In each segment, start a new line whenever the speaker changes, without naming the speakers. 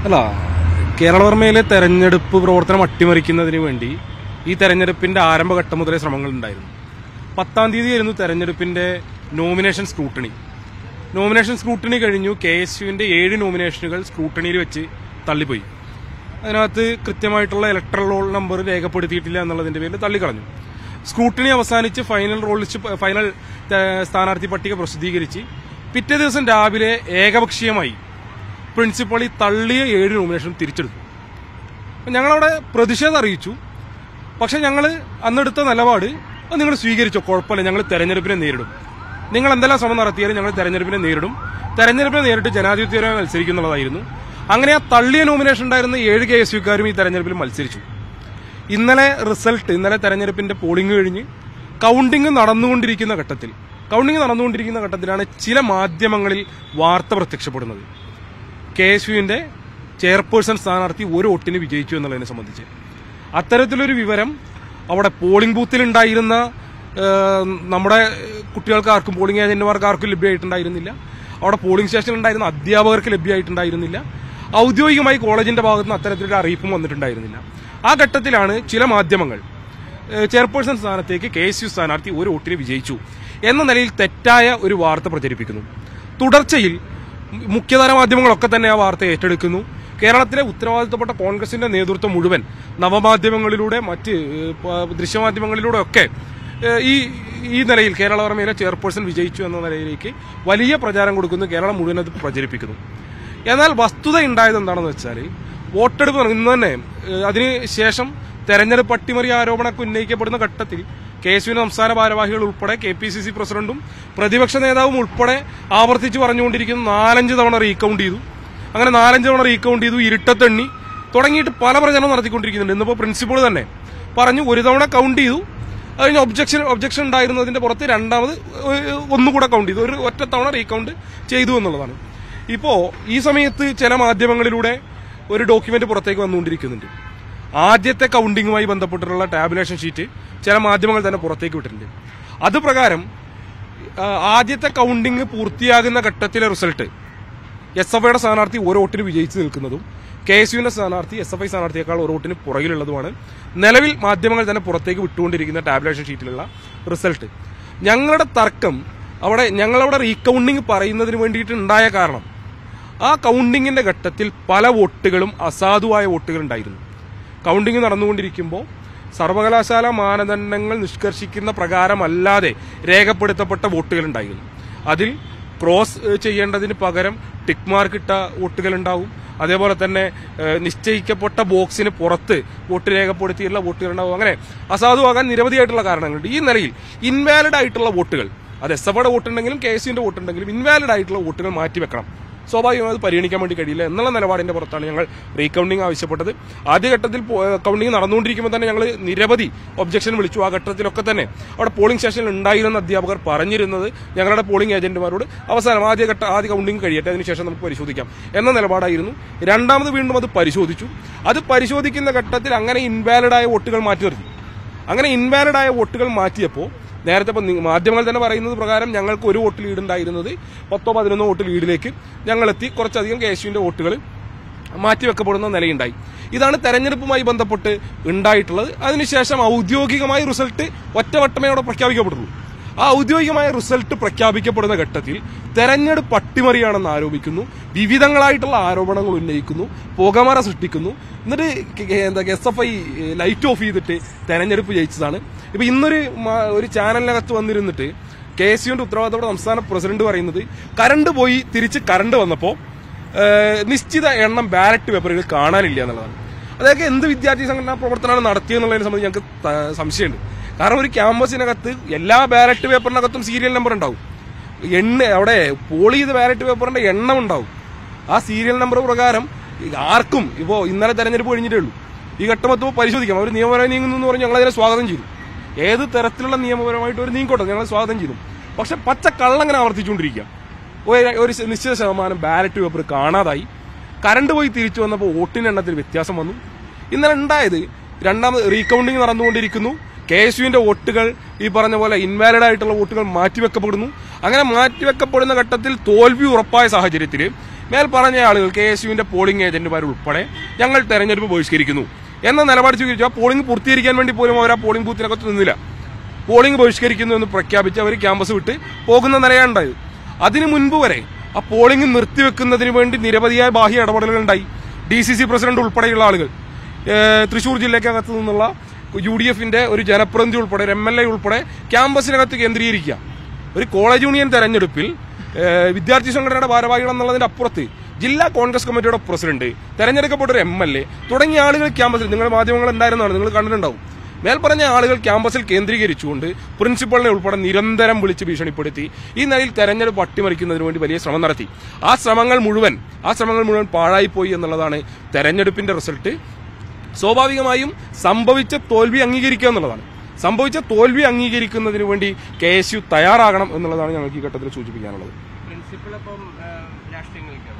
അല്ല കേരളവർമ്മയിലെ തെരഞ്ഞെടുപ്പ് പ്രവർത്തനം അട്ടിമറിക്കുന്നതിന് വേണ്ടി ഈ തെരഞ്ഞെടുപ്പിന്റെ ആരംഭഘട്ടം മുതലേ ശ്രമങ്ങൾ ഉണ്ടായിരുന്നു പത്താം തീയതി ആയിരുന്നു തെരഞ്ഞെടുപ്പിന്റെ നോമിനേഷൻ സ്ക്രൂട്ടണി നോമിനേഷൻ സ്ക്രൂട്ടണി കഴിഞ്ഞു കെ എസ് യുവിന്റെ ഏഴ് നോമിനേഷനുകൾ സ്ക്രൂട്ടണിയിൽ വെച്ച് തള്ളിപ്പോയി അതിനകത്ത് കൃത്യമായിട്ടുള്ള ഇലക്ട്രൽ റോൾ നമ്പർ രേഖപ്പെടുത്തിയിട്ടില്ല എന്നുള്ളതിന്റെ പേരിൽ തള്ളിക്കളഞ്ഞു സ്ക്രൂട്ടണി അവസാനിച്ച് ഫൈനൽ റോൾ ലിസ്റ്റ് ഫൈനൽ ഏഹ്, സ്ഥാനാർത്ഥി പട്ടിക പ്രസിദ്ധീകരിച്ച് പിറ്റേ ദിവസം രാവിലെ ഏകപക്ഷീയമായി പ്രിൻസിപ്പൾ ഈ തള്ളിയ ഏഴ് നോമിനേഷൻ തിരിച്ചെടുത്തു അപ്പൊ ഞങ്ങളവിടെ പ്രതിഷേധം അറിയിച്ചു പക്ഷെ ഞങ്ങൾ അന്നെടുത്ത നിലപാട് അത് നിങ്ങൾ സ്വീകരിച്ചോ കുഴപ്പമില്ല ഞങ്ങൾ തെരഞ്ഞെടുപ്പിനെ നേരിടും നിങ്ങൾ എന്തെല്ലാം ശ്രമം നടത്തിയാലും ഞങ്ങൾ തെരഞ്ഞെടുപ്പിനെ നേരിടും തെരഞ്ഞെടുപ്പിനെ നേരിട്ട് ജനാധിപത്യപരമായി മത്സരിക്കുന്നുള്ളതായിരുന്നു അങ്ങനെ ആ തള്ളിയ നോമിനേഷൻ ഉണ്ടായിരുന്ന ഏഴ് കെ എസ് യുക്കാരും ഈ തെരഞ്ഞെടുപ്പിൽ മത്സരിച്ചു ഇന്നലെ റിസൾട്ട് ഇന്നലെ തെരഞ്ഞെടുപ്പിന്റെ പോളിംഗ് കഴിഞ്ഞ് കൗണ്ടിംഗ് നടന്നുകൊണ്ടിരിക്കുന്ന ഘട്ടത്തിൽ കൗണ്ടിംഗ് നടന്നുകൊണ്ടിരിക്കുന്ന ഘട്ടത്തിലാണ് ചില മാധ്യമങ്ങളിൽ വാർത്ത പ്രത്യക്ഷപ്പെടുന്നത് കെ എസ് യുവിന്റെ ചെയർപേഴ്സൺ സ്ഥാനാർത്ഥി ഒരു വോട്ടിന് വിജയിച്ചു എന്നുള്ളതിനെ സംബന്ധിച്ച് അത്തരത്തിലൊരു വിവരം അവിടെ പോളിംഗ് ബൂത്തിൽ ഉണ്ടായിരുന്ന ഏഹ്, നമ്മുടെ കുട്ടികൾക്ക് ആർക്കും പോളിംഗ് ഏജന്റുമാർക്ക് ആർക്കും ലഭ്യമായിട്ടുണ്ടായിരുന്നില്ല അവിടെ പോളിംഗ് സ്റ്റേഷനിൽ ഉണ്ടായിരുന്ന അധ്യാപകർക്ക് ലഭ്യമായിട്ടുണ്ടായിരുന്നില്ല ഔദ്യോഗികമായി കോളേജിന്റെ ഭാഗത്ത് നിന്ന് അത്തരത്തിലൊരു അറിയിപ്പും വന്നിട്ടുണ്ടായിരുന്നില്ല ആ ഘട്ടത്തിലാണ് ചില മാധ്യമങ്ങൾ ഏഹ്, ചെയർപേഴ്സൺ സ്ഥാനത്തേക്ക് കെ എസ് യു സ്ഥാനാർത്ഥി ഒരു വോട്ടിന് വിജയിച്ചു എന്ന നിലയിൽ തെറ്റായ ഒരു വാർത്ത പ്രചരിപ്പിക്കുന്നു തുടർച്ചയിൽ മുഖ്യധാര മാധ്യമങ്ങളൊക്കെ തന്നെ ആ വാർത്ത ഏറ്റെടുക്കുന്നു കേരളത്തിലെ ഉത്തരവാദിത്തപ്പെട്ട കോൺഗ്രസിന്റെ നേതൃത്വം മുഴുവൻ നവമാധ്യമങ്ങളിലൂടെ മറ്റ് ഏഹ്, പ- ദൃശ്യമാധ്യമങ്ങളിലൂടെ ഒക്കെ ഏഹ്, ഈ ഈ നിലയിൽ കേരളവർമ്മയിലെ ചെയർപേഴ്സൺ വിജയിച്ചു എന്ന നിലയിലേക്ക് വലിയ പ്രചാരം കൊടുക്കുന്നു കേരളം മുഴുവൻ അത് പ്രചരിപ്പിക്കുന്നു എന്നാൽ വസ്തുത ഉണ്ടായത് എന്താണെന്ന് വെച്ചാൽ വോട്ടെടുപ്പ് നട- ഇന്ന് തന്നെ ഏഹ്, അതിന് ശേഷം തെരഞ്ഞെടുപ്പ് അട്ടിമറി ആരോപണമൊക്കെ ഉന്നയിക്കപ്പെടുന്ന ഘട്ടത്തിൽ കെ എസ് യുവിന്റെ സംസ്ഥാന ഭാരവാഹികൾ ഉൾപ്പെടെ കെ പി സി സി പ്രസിഡന്റും പ്രതിപക്ഷ നേതാവും ഉൾപ്പെടെ ആവർത്തിച്ച് പറഞ്ഞുകൊണ്ടിരിക്കുന്നു നാലഞ്ച് തവണ റീകൗണ്ട് ചെയ്തു അങ്ങനെ നാലഞ്ച് തവണ റീകൗണ്ട് ചെയ്തു ഇരുട്ടത്തെണ്ണി തുടങ്ങിയിട്ട് പല പ്രചരണം നടത്തിക്കൊണ്ടിരിക്കുന്നുണ്ട് ഇന്നിപ്പോൾ പ്രിൻസിപ്പൾ തന്നെ പറഞ്ഞു ഒരു തവണ കൗണ്ട് ചെയ്തു അത് കഴിഞ്ഞ് ഒബ്ജക്ഷൻ ഒബ്ജക്ഷൻ ഉണ്ടായിരുന്നതിന്റെ പുറത്ത് രണ്ടാമത് ഏഹ്, ഒന്നുകൂടെ കൗണ്ട് ചെയ്തു ഒരു ഒറ്റ തവണ റീകൗണ്ട് ചെയ്തു എന്നുള്ളതാണ് ഇപ്പോ ഈ സമയത്ത് ചില മാധ്യമങ്ങളിലൂടെ ഒരു ഡോക്യുമെന്റ് പുറത്തേക്ക് വന്നുകൊണ്ടിരിക്കുന്നുണ്ട് ആദ്യത്തെ കൗണ്ടിങ്ങുമായി ബന്ധപ്പെട്ടിട്ടുള്ള ടാബുലേഷൻ ഷീറ്റ് ചില മാധ്യമങ്ങൾ തന്നെ പുറത്തേക്ക് വിട്ടിട്ടുണ്ട് അത് പ്രകാരം ആ, ആദ്യത്തെ കൗണ്ടിങ് പൂർത്തിയാകുന്ന ഘട്ടത്തിലെ റിസൾട്ട് എസ് എഫ് ഐയുടെ സ്ഥാനാർത്ഥി ഒരു വോട്ടിന് വിജയിച്ചു നിൽക്കുന്നതും കെ എസ് യുവിന്റെ സ്ഥാനാർത്ഥി എസ് എഫ് ഐ സ്ഥാനാർത്ഥിയേക്കാൾ ഒരു വോട്ടിന് പുറകിലുള്ളതുമാണ് നിലവിൽ മാധ്യമങ്ങൾ തന്നെ പുറത്തേക്ക് വിട്ടുകൊണ്ടിരിക്കുന്ന ടാബ്ലേഷൻ ഷീറ്റിലുള്ള റിസൾട്ട് ഞങ്ങളുടെ തർക്കം അവിടെ ഞങ്ങളവിടെ റീകൗണ്ടിങ് പറയുന്നതിന് വേണ്ടിയിട്ട് ഉണ്ടായ കാരണം ആ കൗണ്ടിങ്ങിന്റെ ഘട്ടത്തിൽ പല വോട്ടുകളും അസാധുവായ വോട്ടുകൾ ഉണ്ടായിരുന്നു കൗണ്ടിങ് നടന്നുകൊണ്ടിരിക്കുമ്പോൾ സർവകലാശാല മാനദണ്ഡങ്ങൾ നിഷ്കർഷിക്കുന്ന പ്രകാരമല്ലാതെ രേഖപ്പെടുത്തപ്പെട്ട വോട്ടുകൾ ഉണ്ടായിരുന്നു അതിൽ ക്രോസ് ഏഹ്, ചെയ്യേണ്ടതിന് പകരം ടിക്ക് മാർക്ക് ഇട്ട വോട്ടുകൾ ഉണ്ടാവും അതേപോലെ തന്നെ ഏഹ്, നിശ്ചയിക്കപ്പെട്ട ബോക്സിന് പുറത്ത് വോട്ട് രേഖപ്പെടുത്തിയിട്ടുള്ള വോട്ടുകൾ ഉണ്ടാവും അങ്ങനെ അസാധുവാകാൻ നിരവധിയായിട്ടുള്ള കാരണങ്ങളുണ്ട് ഈ നിലയിൽ ഇൻവാലിഡ് ആയിട്ടുള്ള വോട്ടുകൾ അത് എസ് എഫയുടെ വോട്ടുണ്ടെങ്കിലും കെ എസ് യുവിന്റെ വോട്ടുണ്ടെങ്കിലും ഇൻവാലിഡ് ആയിട്ടുള്ള വോട്ടുകൾ മാറ്റിവെക്കണം സ്വാഭാവികമായി അത് പരിഗണിക്കാൻ വേണ്ടി കഴിയില്ല എന്നുള്ള നിലപാടിന്റെ പുറത്താണ് ഞങ്ങൾ റീകൗണ്ടിങ് ആവശ്യപ്പെട്ടത് ആദ്യഘട്ടത്തിൽ കൗണ്ടിങ് നടന്നുകൊണ്ടിരിക്കുമ്പോൾ തന്നെ ഞങ്ങൾ നിരവധി ഒബ്ജക്ഷൻ വിളിച്ചു ആ ഘട്ടത്തിലൊക്കെ തന്നെ അവിടെ പോളിംഗ് സ്റ്റേഷനിൽ ഉണ്ടായിരുന്ന അധ്യാപകർ പറഞ്ഞിരുന്നത് ഞങ്ങളുടെ പോളിംഗ് ഏജന്റുമാരോട് അവസാനം ആദ്യഘട്ട ആദ്യ കൗണ്ടിങ് കഴിയട്ടെ അതിനുശേഷം നമുക്ക് പരിശോധിക്കാം എന്ന നിലപാടായിരുന്നു രണ്ടാമത് വീണ്ടും അത് പരിശോധിച്ചു അത് പരിശോധിക്കുന്ന ഘട്ടത്തിൽ അങ്ങനെ ഇൻവാലിഡ് ആയ വോട്ടുകൾ മാറ്റി നിർത്തി അങ്ങനെ ഇൻവാലിഡ് ആയ വോട്ടുകൾ മാറ്റിയപ്പോൾ നേരത്തെ ഇപ്പം നി- മാധ്യമങ്ങൾ തന്നെ പറയുന്നത് പ്രകാരം ഞങ്ങൾക്ക് ഒരു വോട്ട് ലീഡ് ഉണ്ടായിരുന്നത് പത്തോ പതിനൊന്നോ വോട്ട് ലീഡിലേക്ക് ഞങ്ങളെത്തി കുറച്ചധികം കെ എസ് യുവിന്റെ വോട്ടുകൾ മാറ്റിവെക്കപ്പെടുന്ന നിലയുണ്ടായി ഇതാണ് തെരഞ്ഞെടുപ്പുമായി ബന്ധപ്പെട്ട് ഉണ്ടായിട്ടുള്ളത് അതിനുശേഷം ഔദ്യോഗികമായ റിസൾട്ട് ഒറ്റവട്ടമേ അവിടെ പ്രഖ്യാപിക്കപ്പെടുള്ളൂ ആ ഔദ്യോഗികമായ റിസൾട്ട് പ്രഖ്യാപിക്കപ്പെടുന്ന ഘട്ടത്തിൽ തെരഞ്ഞെടുപ്പ് അട്ടിമറിയാണെന്ന് ആരോപിക്കുന്നു വിവിധങ്ങളായിട്ടുള്ള ആരോപണങ്ങൾ ഉന്നയിക്കുന്നു പുകമറ സൃഷ്ടിക്കുന്നു എന്നിട്ട് കെ- കെ- എന്താ S F I light off ചെയ്തിട്ട് തെരഞ്ഞെടുപ്പ് ജയിച്ചതാണ് ഇപ്പൊ ഇന്നൊരു മാ- ഒരു ചാനലിനകത്ത് വന്നിരുന്നിട്ട് കെ എസ് യുവിന്റെ ഉത്തരവാദിത്തപ്പെട്ട സംസ്ഥാന പ്രസിഡന്റ് പറയുന്നത് കറണ്ട് പോയി തിരിച്ച് കറണ്ട് വന്നപ്പോ ഏഹ്, നിശ്ചിത എണ്ണം ബാലറ്റ് പേപ്പറുകൾ കാണാനില്ല എന്നുള്ളതാണ് അതൊക്കെ എന്ത് വിദ്യാർത്ഥി സംഘടനാ പ്രവർത്തനമാണ് നടത്തിയെന്നുള്ളതിനെ സംബന്ധിച്ച് ഞങ്ങൾക്ക് ത- സംശയമുണ്ട് കാരണം ഒരു ക്യാമ്പസിനകത്ത് എല്ലാ ബാലറ്റ് പേപ്പറിനകത്തും സീരിയൽ നമ്പർ ഉണ്ടാവും എണ്ണ അവിടെ പോൾ ചെയ്ത ബാലറ്റ് പേപ്പറിന്റെ എണ്ണം ഉണ്ടാവും ആ സീരിയൽ നമ്പർ പ്രകാരം ആർക്കും ഇപ്പോ ഇന്നലെ തെരഞ്ഞെടുപ്പ് കഴിഞ്ഞിട്ടേ ഉള്ളൂ ഈ ഘട്ടം എത്തുമ്പോൾ പരിശോധിക്കാം അവർ നിയമപരമായി നീങ്ങുന്നു എന്ന് പറഞ്ഞ് ഞങ്ങൾ അതിനെ സ്വാഗതം ചെയ്തു ഏത് തരത്തിലുള്ള നിയമപരമായിട്ട് ഒരു നീങ്ങോട്ടെ ഞങ്ങൾ സ്വാഗതം ചെയ്തു പക്ഷെ പച്ച കള്ളങ്ങനെ ആവർത്തിച്ചുകൊണ്ടിരിക്കുക ഒരു- ഒരു നിശ്ചിത ശതമാനം ബാലറ്റ് പേപ്പർ കാണാതായി കറണ്ട് പോയി തിരിച്ചു വന്നപ്പോൾ വോട്ടിന്റെ എണ്ണത്തിൽ വ്യത്യാസം വന്നു ഇന്നലെ ഉണ്ടായത് രണ്ടാമത് റീകൗണ്ടിങ് നടന്നുകൊണ്ടിരിക്കുന്നു കെ എസ് യുവിന്റെ വോട്ടുകൾ ഈ പറഞ്ഞ പോലെ ഇൻവാലിഡ് ആയിട്ടുള്ള വോട്ടുകൾ മാറ്റിവെക്കപ്പെടുന്നു അങ്ങനെ മാറ്റിവെക്കപ്പെടുന്ന ഘട്ടത്തിൽ തോൽവി ഉറപ്പായ സാഹചര്യത്തിൽ മേൽ പറഞ്ഞ ആളുകൾ കെ എസ് യുവിന്റെ പോളിംഗ് ഏജന്റുമാർ ഉൾപ്പെടെ ഞങ്ങൾ തെരഞ്ഞെടുപ്പ് ബഹിഷ്കരിക്കുന്നു എന്ന നിലപാട് സ്വീകരിച്ചു ആ പോളിംഗ് പൂർത്തീകരിക്കാൻ വേണ്ടി പോലും അവർ ആ പോളിംഗ് ബൂത്തിനകത്ത് നിന്നില്ല പോളിംഗ് ബഹിഷ്കരിക്കുന്നു എന്ന് പ്രഖ്യാപിച്ച് അവർ ക്യാമ്പസ് വിട്ട് പോകുന്ന നിലയാണ് ഉണ്ടായത് അതിനു മുൻപ് വരെ ആ പോളിംഗ് നിർത്തിവെക്കുന്നതിന് വേണ്ടി നിരവധിയായ ബാഹ്യ ഇടപെടലുകൾ ഉണ്ടായി ഡി സി സി പ്രസിഡന്റ് ഉൾപ്പെടെയുള്ള ആളുകൾ ഏഹ് തൃശൂർ ജില്ലക്കകത്ത് നിന്നുള്ള യു ഡി എഫിന്റെ ഒരു ജനപ്രതിനിധി ഉൾപ്പെടെ ഒരു എം എൽ എ ഉൾപ്പെടെ ക്യാമ്പസിനകത്ത് കേന്ദ്രീകരിക്കുക ഒരു കോളേജ് യൂണിയൻ തെരഞ്ഞെടുപ്പിൽ ഏഹ് വിദ്യാർത്ഥി സംഘടനയുടെ ഭാരവാഹികൾ എന്നുള്ളതിന്റെ അപ്പുറത്ത് ജില്ലാ കോൺഗ്രസ് കമ്മിറ്റിയുടെ പ്രസിഡന്റ് തെരഞ്ഞെടുക്കപ്പെട്ട ഒരു എം എൽ എ തുടങ്ങിയ ആളുകൾ ക്യാമ്പസിൽ നിങ്ങൾ മാധ്യമങ്ങൾ ഉണ്ടായിരുന്നതാണ് നിങ്ങൾ കണ്ടിട്ടുണ്ടാവും മേൽപ്പറഞ്ഞ ആളുകൾ ക്യാമ്പസിൽ കേന്ദ്രീകരിച്ചുകൊണ്ട് പ്രിൻസിപ്പളിനെ ഉൾപ്പെടെ നിരന്തരം വിളിച്ച് ഭീഷണിപ്പെടുത്തി ഈ നിലയിൽ തെരഞ്ഞെടുപ്പ് അട്ടിമറിക്കുന്നതിന് വേണ്ടി വലിയ ശ്രമം നടത്തി ആ ശ്രമങ്ങൾ മുഴുവൻ ആ ശ്രമങ്ങൾ മുഴുവൻ പാഴായിപ്പോയി എന്നുള്ളതാണ് തെരഞ്ഞെടുപ്പിന്റെ റിസൾട്ട് സ്വാഭാവികമായും സംഭവിച്ച തോൽവി അംഗീകരിക്കുക എന്നുള്ളതാണ് സംഭവിച്ച തോൽവി അംഗീകരിക്കുന്നതിന് വേണ്ടി കെ എസ് യു തയ്യാറാകണം എന്നുള്ളതാണ് ഞങ്ങൾക്ക് ഈ ഘട്ടത്തിൽ സൂചിപ്പിക്കാനുള്ളത്
പ്രിൻസിപ്പൾ അപ്പം രാഷ്ട്രീയം കളിക്കണം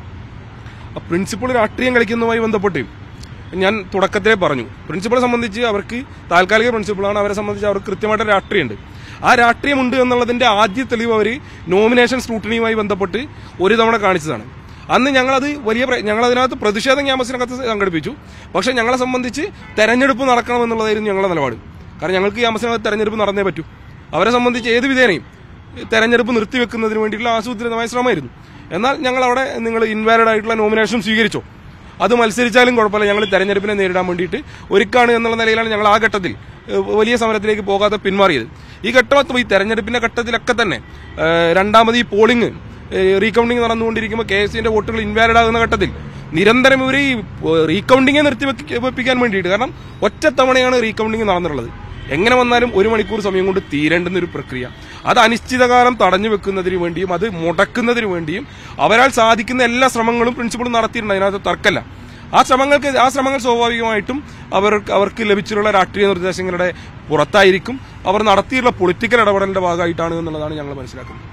ആ പ്രിൻസിപ്പൾ രാഷ്ട്രീയം കളിക്കുന്നതുമായി ബന്ധപ്പെട്ട് ഞാൻ തുടക്കത്തിലേ പറഞ്ഞു പ്രിൻസിപ്പളെ സംബന്ധിച്ച് അവർക്ക് താൽക്കാലിക പ്രിൻസിപ്പളാണ് അവരെ സംബന്ധിച്ച് അവർക്ക് കൃത്യമായിട്ട് രാഷ്ട്രീയമുണ്ട് ആ രാഷ്ട്രീയമുണ്ട് എന്നുള്ളതിന്റെ ആദ്യ തെളിവ് അവർ നോമിനേഷൻ സ്ക്രൂട്ടണിയുമായി ബന്ധപ്പെട്ട് ഒരു തവണ കാണിച്ചതാണ് അന്ന് ഞങ്ങളത് വലിയ പ്ര- ഞങ്ങളതിനകത്ത് പ്രതിഷേധം ക്യാമ്പസിനകത്ത് സംഘടിപ്പിച്ചു പക്ഷേ ഞങ്ങളെ സംബന്ധിച്ച് തെരഞ്ഞെടുപ്പ് നടക്കണം എന്നുള്ളതായിരുന്നു ഞങ്ങളുടെ നിലപാട് കാരണം ഞങ്ങൾക്ക് ക്യാമ്പസിനകത്ത് തെരഞ്ഞെടുപ്പ് നടന്നേ പറ്റൂ അവരെ സംബന്ധിച്ച് ഏത് വിധേനയും തെരഞ്ഞെടുപ്പ് നിർത്തിവെക്കുന്നതിന് വേണ്ടിയിട്ടുള്ള ആസൂത്രിതമായ ശ്രമമായിരുന്നു എന്നാൽ ഞങ്ങൾ അവിടെ നിങ്ങൾ ഇൻവാലിഡ് ആയിട്ടുള്ള നോമിനേഷൻ സ്വീകരിച്ചോ അത് മത്സരിച്ചാലും കുഴപ്പമില്ല ഞങ്ങൾ തെരഞ്ഞെടുപ്പിനെ നേരിടാൻ വേണ്ടിയിട്ട് ഒരുക്കാണ് എന്നുള്ള നിലയിലാണ് ഞങ്ങൾ ആ ഘട്ടത്തിൽ ഏഹ്, വലിയ സമരത്തിലേക്ക് പോകാതെ പിന്മാറിയത് ഈ ഘട്ടം ഈ തെരഞ്ഞെടുപ്പിന്റെ ഘട്ടത്തിലൊക്കെ തന്നെ ഏഹ്, രണ്ടാമത് ഈ പോളിംഗ് റീകൗണ്ടിങ് നടന്നുകൊണ്ടിരിക്കുമ്പോൾ കെ എസ് സിന്റെ വോട്ടുകൾ ഇൻവാലിഡ് ആകുന്ന ഘട്ടത്തിൽ നിരന്തരം ഇവർ ഈ റീകൗണ്ടിങ്ങെ നിർത്തിവെപ്പിക്കാൻ വേണ്ടിയിട്ട് കാരണം ഒറ്റ തവണയാണ് റീകൗണ്ടിങ് നടന്നിട്ടുള്ളത് എങ്ങനെ വന്നാലും ഒരു മണിക്കൂർ സമയം കൊണ്ട് തീരേണ്ടുന്ന ഒരു പ്രക്രിയ അത് അനിശ്ചിതകാലം തടഞ്ഞു വെക്കുന്നതിന് വേണ്ടിയും അത് മുടക്കുന്നതിന് വേണ്ടിയും അവരാൽ സാധിക്കുന്ന എല്ലാ ശ്രമങ്ങളും പ്രിൻസിപ്പളും നടത്തിയിട്ടുണ്ട് അതിനകത്ത് തർക്കല്ല ആ ശ്രമങ്ങൾക്ക് ആ ശ്രമങ്ങൾ സ്വാഭാവികമായിട്ടും അവർക്ക് അവർക്ക് ലഭിച്ചിട്ടുള്ള രാഷ്ട്രീയ നിർദ്ദേശങ്ങളുടെ പുറത്തായിരിക്കും അവർ നടത്തിയിട്ടുള്ള പൊളിറ്റിക്കൽ ഇടപെടലിന്റെ ഭാഗമായിട്ടാണ് എന്നുള്ളതാണ് ഞങ്ങൾ മനസ്സിലാക്കുന്നത്